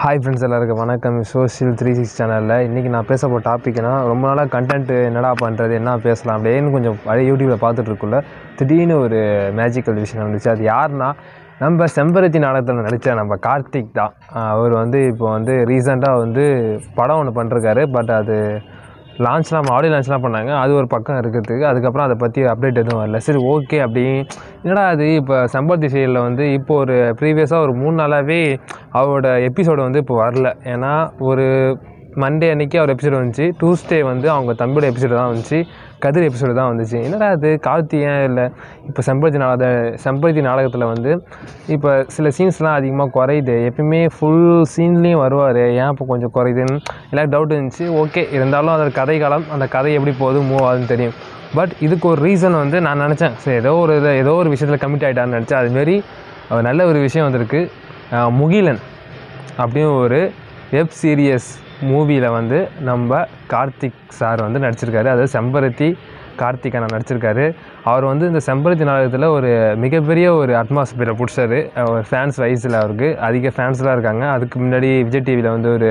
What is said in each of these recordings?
hi friends எல்லாருக்கும் வணக்கம் social three six சேனலில் இன்றைக்கி நான் பேச போகிற டாபிக்னா ரொம்ப நாளாக கண்டென்ட்டு என்னடா பண்ணுறது என்ன பேசலாம் அப்படின்னு கொஞ்சம் பழைய யூடியூப்பில் பார்த்துட்ருக்குள்ள திடீர்னு ஒரு மேஜிக்கல் விஷயம் நடந்துச்சு அது யாருன்னா நம்ம செம்பருத்தி நாடகத்தில் நடித்த நம்ம கார்த்திக் தான் ஆஹ் அவர் வந்து இப்போ வந்து ரீசெண்டாக வந்து படம் ஒன்று பண்ணிருக்காரு பட் அது லான்ச்லாம் ஆடியோ லான்ச்லாம் பண்ணாங்க அது ஒரு பக்கம் இருக்கிறதுக்கு அதுக்கப்புறம் அதை பற்றி அப்டேட் எதுவும் வரல சரி ஓகே அப்படி என்னடா அது இப்போ சம்பவத்தி சீரியலில் வந்து இப்போ ஒரு ப்ரீவியஸாக ஒரு மூணு நாளாகவே அவரோட எபிசோடு வந்து இப்போ வரல ஏன்னா ஒரு மண்டே அன்னைக்கு அவர் எபிசோடு வந்துச்சு டியூஸ்டே வந்து அவங்க தம்பியோட எபிசோடு தான் வந்துச்சு கதிர் எபிசோடு தான் வந்துச்சு என்னடா அது கார்த்தி ஏன் இல்லை இப்போ செம்பருத்தி நாடக செம்பருத்தி நாடகத்தில் வந்து இப்போ சில சீன்ஸ்லாம் அதிகமாக குறையுது எப்பயுமே ஃபுல் சீன்லேயும் வருவார் ஏன் இப்போ கொஞ்சம் குறையுதுன்னு எல்லாரும் டவுட் இருந்துச்சு ஓகே இருந்தாலும் அதோட கதை காலம் அந்த கதை எப்படி போகுது மூவ் ஆகுதுன்னு தெரியும் பட் இதுக்கு ஒரு ரீசன் வந்து நான் நினச்சேன் சரி ஏதோ ஒரு இதில் ஏதோ ஒரு விஷயத்தில் கமிட் ஆகிட்டான்னு நினச்சேன் அதுமாரி அவர் நல்ல ஒரு விஷயம் வந்திருக்கு அஹ் முகிலன் அப்படின்னு ஒரு வெப் சீரியஸ் மூவியில் வந்து நம்ம கார்த்திக் சார் வந்து நடிச்சிருக்காரு அதாவது செம்பருத்தி கார்த்திக் அண்ணா நடிச்சிருக்காரு அவர் வந்து இந்த செம்பருத்தி நாடகத்தில் ஒரு மிகப்பெரிய ஒரு அட்மாஸ்பியரை பிடிச்சாரு ஒரு ஃபேன்ஸ் வயசில் அவருக்கு அதிக ஃபேன்ஸ்லாம் இருக்காங்க அதுக்கு முன்னாடி விஜய் டிவியில் வந்து ஒரு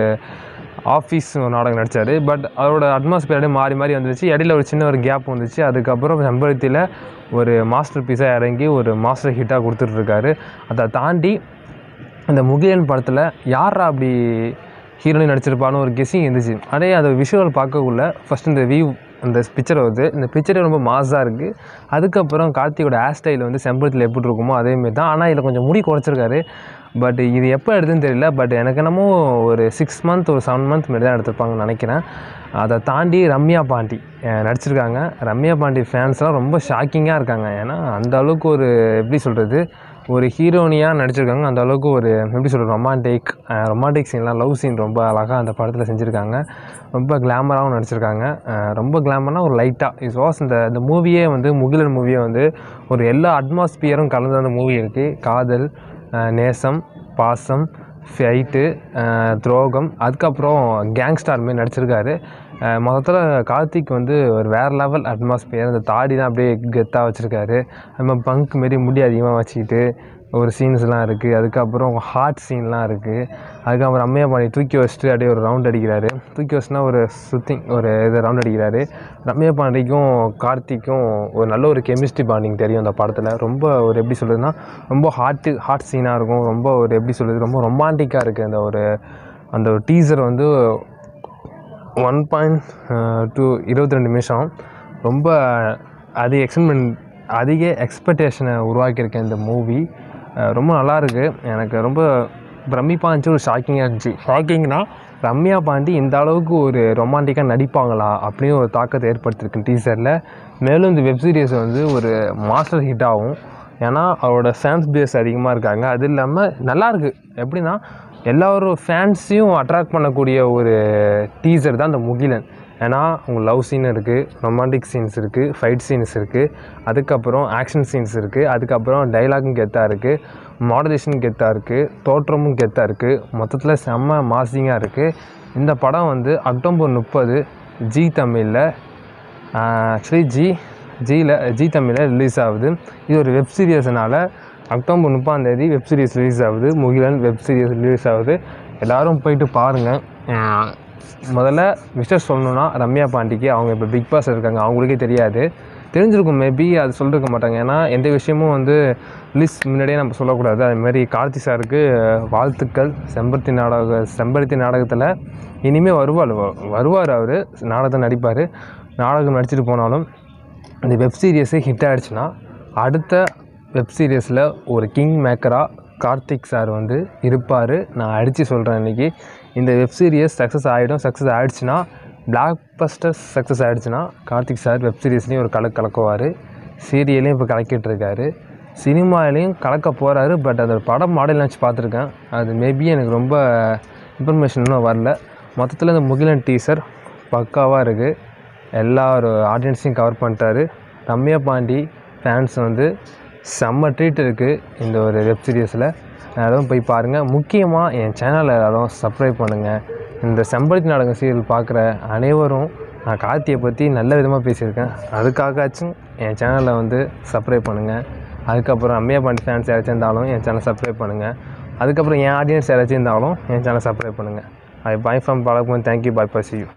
ஆஃபீஸ் ஒரு நாடகம் நடித்தார் பட் அவரோட அட்மாஸ்பியர் அப்படியே மாறி மாறி வந்துருச்சு இடையில ஒரு சின்ன ஒரு கேப் வந்துச்சு அதுக்கப்புறம் செம்பருத்தியில் ஒரு மாஸ்டர் பீஸாக இறங்கி ஒரு மாஸ்டர் ஹிட்டாக கொடுத்துட்ருக்காரு அதை தாண்டி இந்த முகிலன் படத்தில் யாரா அப்படி ஹீரோயின் நடிச்சிருப்பான்னு ஒரு கெஸ்ஸிங் இருந்துச்சு அதே அதை விஷுவல் பார்க்கக்குள்ள ஃபஸ்ட் இந்த வியூ அந்த பிக்சர் வருது இந்த பிக்சரே ரொம்ப மாஸாக இருக்குது அதுக்கப்புறம் கார்த்தியோட ஹேர் ஸ்டைல் வந்து செம்பருத்தில் எப்படி இருக்குமோ அதேமாரி தான் ஆனால் இதில் கொஞ்சம் முடி குறைச்சிருக்காரு பட் இது எப்போ எடுத்துன்னு தெரியல பட் எனக்கு என்னமோ ஒரு சிக்ஸ் மந்த் ஒரு செவன் மந்த் முன்னாடி தான் எடுத்திருப்பாங்கன்னு நினைக்கிறேன் அதை தாண்டி ரம்யா பாண்டி அஹ் நடிச்சிருக்காங்க ரம்யா பாண்டி ஃபேன்ஸ்லாம் ரொம்ப ஷாக்கிங்காக இருக்காங்க ஏன்னா அந்த அளவுக்கு ஒரு எப்படி சொல்கிறது ஒரு ஹீரோனியாக நடிச்சிருக்காங்க அந்த அளவுக்கு ஒரு எப்படி சொல்கிறது ரொமான்டிக் ரொமான்டிக் சீன்லாம் லவ் சீன் ரொம்ப அழகாக அந்த படத்தில் செஞ்சுருக்காங்க ரொம்ப கிளாமராகவும் நடிச்சிருக்காங்க அஹ் ரொம்ப கிளாமர்னால் ஒரு லைட்டாக இஸ் வாஸ் இந்த இந்த மூவியே வந்து முகிலன் மூவியே வந்து ஒரு எல்லா அட்மாஸ்பியரும் கலந்த அந்த மூவி இருக்குது காதல் அஹ் நேசம் பாசம் ஃபைட்டு துரோகம் அதுக்கப்புறம் கேங்ஸ்டார் மாரி நடிச்சிருக்காரு மொத்தத்தில் கார்த்திக் வந்து ஒரு வேறு லெவல் அட்மாஸ்பியர் அந்த தாடி தான் அப்படியே கெத்தாக வச்சுருக்காரு நம்ம பங்க் மாரி முடி அதிகமாக வச்சுக்கிட்டு ஒரு சீன்ஸ்லாம் இருக்குது அதுக்கப்புறம் ஹார்ட் சீன்லாம் இருக்குது அதுக்கப்புறம் அம்மையா பாணி தூக்கி வச்சுட்டு அப்படியே ஒரு ரவுண்ட் அடிக்கிறாரு தூக்கி வச்சுனா ஒரு சுத்திங் ஒரு இது ரவுண்ட் அடிக்கிறாரு ரம்யா பாண்டிக்கும் கார்த்திக்கும் ஒரு நல்ல ஒரு கெமிஸ்ட்ரி பாண்டிங் தெரியும் அந்த படத்தில் ரொம்ப ஒரு எப்படி சொல்கிறதுனா ரொம்ப ஹார்ட்டு ஹார்ட் சீனாக இருக்கும் ரொம்ப ஒரு எப்படி சொல்கிறது ரொம்ப ரொமான்டிக்காக இருக்குது அந்த ஒரு அந்த ஒரு டீசர் வந்து ஒன் பாயிண்ட் டூ இருபத்தி ரெண்டு நிமிஷம் ரொம்ப அதிக எக்ஸ்பென்மெண்ட் அதிக எக்ஸ்பெக்டேஷனை உருவாக்கியிருக்கேன் இந்த மூவி ரொம்ப நல்லா இருக்கு எனக்கு ரொம்ப பிரமிப்பாக இருந்துச்சு ஒரு ஷாக்கிங்காக இருந்துச்சு ஷாக்கிங்னா ரம்யா பாண்டி இந்த அளவுக்கு ஒரு ரொமான்டிக்காக நடிப்பாங்களா அப்படின்னு ஒரு தாக்கத்தை ஏற்படுத்தியிருக்கு டீசரில் மேலும் இந்த வெப் சீரிஸ் வந்து ஒரு மாஸ்டர் ஹிட் ஆகும் ஏன்னா அவரோட ஃபேன்ஸ் பேஸ் அதிகமாக இருக்காங்க அது இல்லாமல் நல்லாயிருக்கு எப்படின்னா எல்லாரும் ஃபேன்ஸையும் அட்ராக்ட் பண்ணக்கூடிய ஒரு டீசர் தான் இந்த முகிலன் ஏன்னா உங்க லவ் சீன் இருக்குது ரொமான்டிக் சீன்ஸ் இருக்குது ஃபைட் சீன்ஸ் இருக்குது அதுக்கப்புறம் ஆக்ஷன் சீன்ஸ் இருக்குது அதுக்கப்புறம் டைலாகும் கெத்தாக இருக்குது மாடலேஷன் கெத்தாக இருக்குது தோற்றமும் கெத்தாக இருக்குது மொத்தத்தில் செம்ம மாசிங்காக இருக்குது இந்த படம் வந்து அக்டோபர் முப்பது ஜி தமிழில் ஆக்சுவலி ஜி ஜியில் ஜி தமிழில் ரிலீஸ் ஆகுது இது ஒரு வெப் சீரியஸ்னால அக்டோபர் முப்பாந்தேதி வெப் சீரிஸ் ரிலீஸ் ஆகுது முகிலன் வெப் சீரிஸ் ரிலீஸ் ஆகுது எல்லோரும் போயிட்டு பாருங்கள் முதல்ல விஷஸ் சொல்லணுன்னா ரம்யா பாண்டிக்கு அவங்க இப்போ பிக் பாஸ் இருக்காங்க அவங்களுக்கே தெரியாது தெரிஞ்சிருக்கும் மேபி அது சொல்லிருக்க மாட்டாங்க ஏன்னா எந்த விஷயமும் வந்து லிஸ்ட் முன்னாடியே நம்ம சொல்லக்கூடாது அதுமாரி கார்த்தி சாருக்கு வாழ்த்துக்கள் செம்பருத்தி நாடக செம்பருத்தி நாடகத்தில் இனிமேல் வருவார் வருவார் அவர் நாடகத்தை நடிப்பார் நாடகம் நடிச்சிட்டு போனாலும் இந்த வெப் சீரியஸே ஹிட் ஆகிடுச்சுன்னா அடுத்த வெப் சீரியஸில் ஒரு கிங் மேக்கராக கார்த்திக் சார் வந்து இருப்பார் நான் அடித்து சொல்கிறேன் இன்றைக்கி இந்த வெப் சீரியஸ் சக்ஸஸ் ஆகிடும் சக்ஸஸ் ஆகிடுச்சுன்னா பிளாக் பஸ்டர்ஸ் சக்ஸஸ் ஆகிடுச்சுன்னா கார்த்திக் சார் வெப் சீரிஸ்லேயும் ஒரு கலக்கு கலக்குவார் சீரியலையும் இப்போ கலக்கிட்டு இருக்காரு சினிமாலையும் கலக்க போகிறாரு பட் அந்த படம் மாடல் நினச்சி பார்த்துருக்கேன் அது மேபி எனக்கு ரொம்ப இன்ஃபர்மேஷன் இன்னும் வரல மொத்தத்தில் இந்த முகிலன் டீசர் பக்காவாக இருக்குது எல்லா ஒரு ஆடியன்ஸையும் கவர் பண்ணிட்டாரு ரம்யா பாண்டி ஃபேன்ஸ் வந்து செம்ம ட்ரீட் இருக்குது இந்த ஒரு வெப் சீரிஸில் எல்லாரும் போய் பாருங்கள் முக்கியமாக என் சேனலை எல்லாரும் சப்ஸ்கிரைப் பண்ணுங்கள் இந்த செம்பருத்தி நாடகம் சீரியல் பார்க்குற அனைவரும் நான் கார்த்தியை பற்றி நல்ல விதமாக பேசியிருக்கேன் அதுக்காகச்சும் என் சேனலை வந்து சப்ஸ்கிரைப் பண்ணுங்கள் அதுக்கப்புறம் அம்மையா பாண்டி ஃபேன்ஸ் யாராச்சும் இருந்தாலும் என் சேனல் சப்ஸ்கிரைப் பண்ணுங்கள் அதுக்கப்புறம் என் ஆடியன்ஸ் யாராச்சும் இருந்தாலும் என் சேனல் சப்ஸ்கிரைப் பண்ணுங்கள் I bye from Balakuman thank you bye bye see you